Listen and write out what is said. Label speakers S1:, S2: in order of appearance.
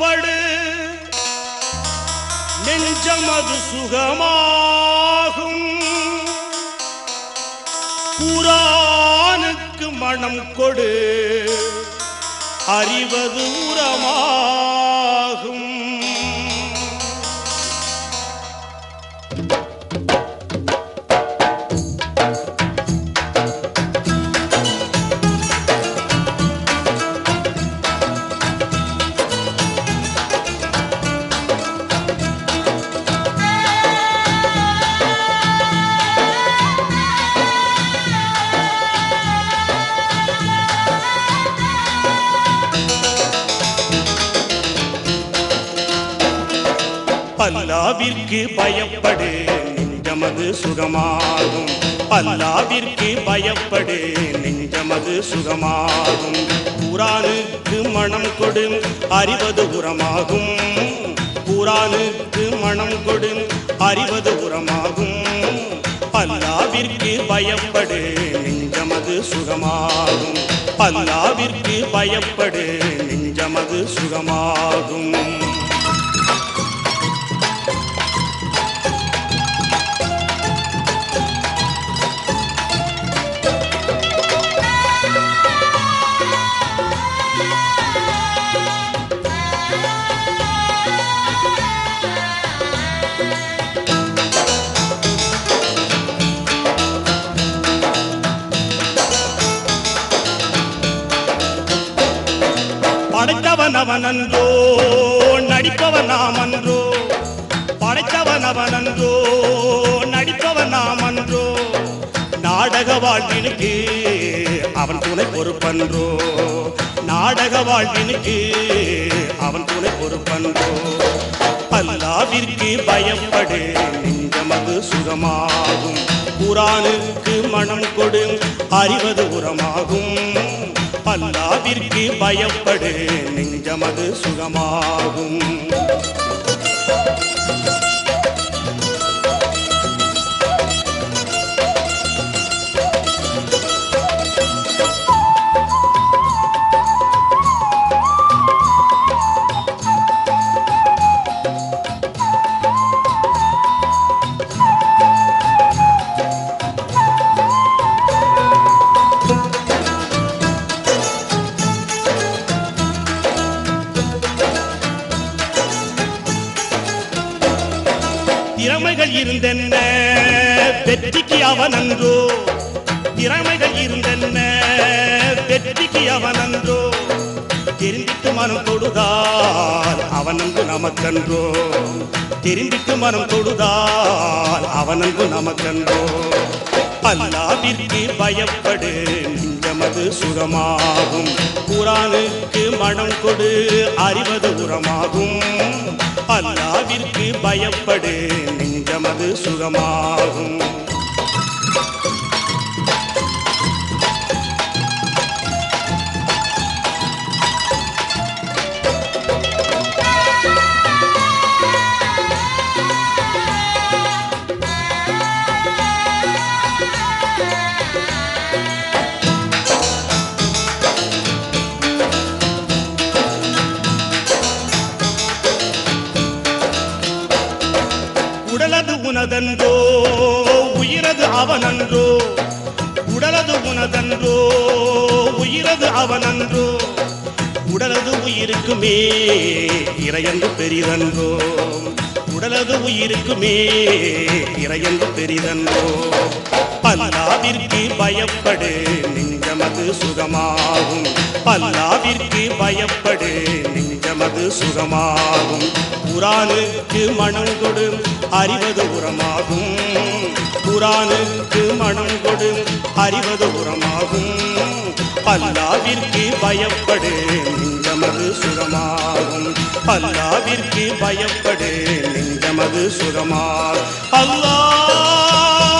S1: பயப்படு நெஞ்சமது சுகமாகும் குரானுக்கு மனம் கொடு அறிவது உரமாகும் அல்லாவிற்கு பயப்படு நெஞ்சமது சுகமாகும் அல்லாவிற்கு பயப்படு நெஞ்சமது சுகமாகும் குரானுக்கு மனம் கொடு அறிவது உரமாகும் குரானுக்கு மனம் கொடு அறிவது உரமாகும் அல்லாவிற்கு பயப்படு நெஞ்சமது சுகமாகும் அல்லாவிற்கு பயப்படு நெஞ்சமது சுகமாகும் படைத்தவன் அவனன்றோ நடிப்பவன் நாமன்றோ படைத்தவன் அவனன்றோ நடிப்பவன் நாமன்றோ நாடக வாழ்வினுக்கு அவன் துணை பொறுப்பன்றோ நாடக வாழ்வினுக்கு அவன் துணை பொறுப்பன்றோ அல்லாவிற்கு பயப்படு நெஞ்சமது சுகமாகும் குரானுக்கு மனம் கொடு அறிவது உரமாகும் அல்லாவிற்கு பயப்படு நெஞ்சமது சுகமாகும் திறமைகள் இருந்தென்ன வெற்றிக்கு அவனன்றோ திறமைகள் இருந்தென்ன வெற்றிக்கு அவனன்றோ தெரிந்திட்டு மனம் தொடுதால் அவனன்று நமக்கன்றோ தெரிந்திட்டு மனம் தொடுதால் அவனன்று நமக்கன்றோ அல்லாவிற்கு பயப்படு நெஞ்சமது சுகமாகும் குரானுக்கு மனம் கொடு அறிவது உரமாகும் அல்லாவிற்கு பயப்படு நெஞ்சமது சுகமாகும் உடலது உனதன்றோ உயிரது அவனன்றோ உடலது உனதன்றோ உயிரது அவனன்றோ உடலது உயிருக்குமே இறையன்று பெரிதன்றோ உடலது உயிருக்குமே இறையன்று பெரிதன்றோ அல்லாவிற்கு பயப்படு நெஞ்சமது சுகமாகும் அல்லாவிற்கு பயப்படு நெஞ்சமது சுகமாகும் குரானுக்கு மனம் கொடு அறிவது உரமாகும் குரானுக்கு மனம் கொடு அறிவது உரமாகும் அல்லாவிற்கு பயப்படு நெஞ்சமது சுகமாகும் அல்லாவிற்கு பயப்படு நெஞ்சமது சுகமாகும் அல்லாஹ்